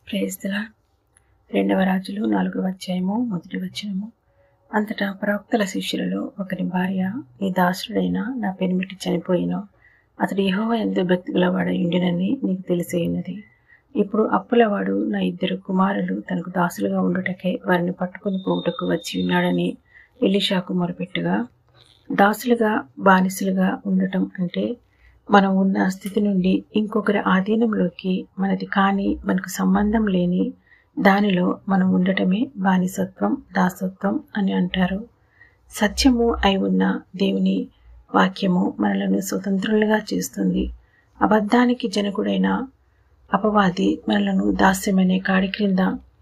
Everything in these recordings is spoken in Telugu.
ప్రేస్తలా రెండవ రాజులు నాలుగవ అధ్యాయము మొదటి వచనము అంతటా ప్రవక్తల శిష్యులలో ఒకరి భార్య నీ దాసుడైన నా పెనిమిటి చనిపోయిన అతడు యెహోవా ఎందు భక్తి గలవాడై ఉండినని నీకు తెలిసేయున్నది ఇప్పుడు అప్పులవాడు నా ఇద్దరు కుమారులు తనకు దాసులుగా ఉండుటకై వారిని పట్టుకుని పోవుటకు వచ్చి ఉన్నాడని ఎలిషాకు మొరపెట్టగా దాసులుగా బానిసలుగా ఉండటం అంటే మనం ఉన్న స్థితి నుండి ఇంకొకరి ఆధీనంలోకి మనది కాని మనకు సంబంధం లేని దానిలో మనం ఉండటమే బానిసత్వం దాసత్వం అని అంటారు సత్యము అయి ఉన్న దేవుని వాక్యము మనలను స్వతంత్రులుగా చేస్తుంది అబద్ధానికి జనకుడైన అపవాది మనలను దాస్యమనే కాడి క్రింద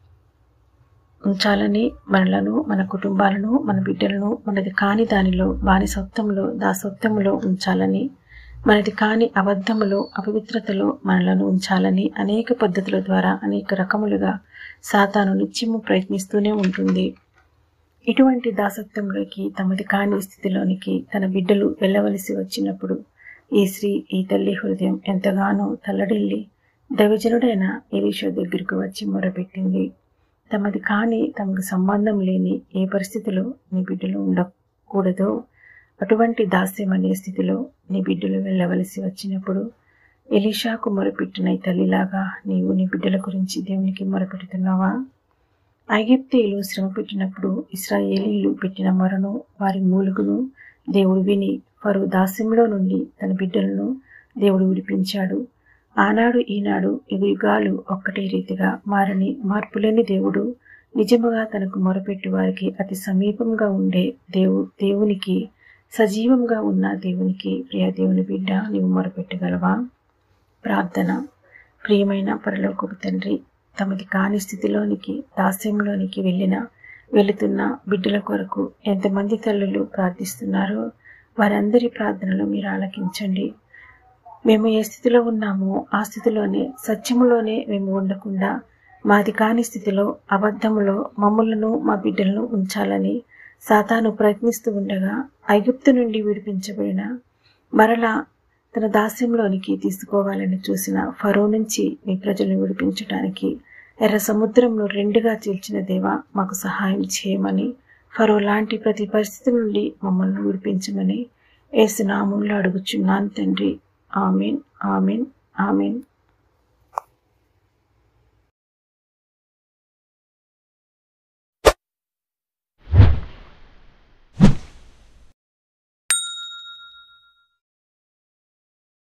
ఉంచాలని మనలను మన కుటుంబాలను మన బిడ్డలను మనది కాని దానిలో బానిసత్వంలో దాసత్వంలో ఉంచాలని మనది కాని అబద్ధములో అపవిత్రతలో మనలను ఉంచాలని అనేక పద్ధతుల ద్వారా అనేక రకములుగా సాతాను నిత్యము ప్రయత్నిస్తూనే ఉంటుంది ఇటువంటి దాసత్వంలోకి తమది కాని స్థితిలోనికి తన బిడ్డలు వెళ్ళవలసి వచ్చినప్పుడు ఈ స్త్రీ ఈ తల్లి హృదయం ఎంతగానో తల్లడిల్లి దైవజనుడైన ఎలీషా దగ్గరకు వచ్చి మొరపెట్టింది తమది కాని తమకు సంబంధం లేని ఏ పరిస్థితిలో నీ బిడ్డలు ఉండకూడదో అటువంటి దాస్యం అనే స్థితిలో నీ బిడ్డలు వెళ్ళవలసి వచ్చినప్పుడు ఎలీషాకు మొరపెట్టిన ఈ తల్లిలాగా నీవు నీ బిడ్డల గురించి దేవునికి మొరపెడుతున్నావా ఐగిప్తీయులు శ్రమ పెట్టినప్పుడు ఇస్రాయేలీలు పెట్టిన మొరను వారి మూలుగును దేవుడు విని వారు దాస్యంలో నుండి తన బిడ్డలను దేవుడు విడిపించాడు ఆనాడు ఈనాడు యుగ యుగాలు ఒక్కటే రీతిగా మారని మార్పులేని దేవుడు నిజముగా తనకు మొరపెట్టి వారికి అతి సమీపంగా ఉండే దేవు దేవునికి సజీవంగా ఉన్న దేవునికి ప్రియ దేవుని బిడ్డ నీవు మొరపెట్టగలవా ప్రార్థన ప్రియమైన పరలోకపు తండ్రి తమది కాని స్థితిలోనికి దాస్యంలోనికి వెళ్ళిన వెళుతున్న బిడ్డల కొరకు ఎంతమంది తల్లులు ప్రార్థిస్తున్నారో వారందరి ప్రార్థనలు మీరు ఆలకించండి మేము ఏ స్థితిలో ఉన్నామో ఆ స్థితిలోనే సత్యములోనే మేము ఉండకుండా మాది కాని స్థితిలో అబద్ధములో మమ్ములను మా బిడ్డలను ఉంచాలని సాతాను ప్రయత్నిస్తూ ఉండగా ఐగుప్తు నుండి విడిపించబడిన మరలా తన దాస్యంలోనికి తీసుకోవాలని చూసిన ఫరో నుంచి మీ ప్రజలను విడిపించడానికి ఎర్ర సముద్రంలో రెండుగా చీల్చిన దేవ మాకు సహాయం చేయమని ఫరో లాంటి ప్రతి పరిస్థితి నుండి మమ్మల్ని విడిపించమని ఏసునామంలో అడుగుచున్నాను తండ్రి ఆమెన్ ఆమెన్ ఆమెన్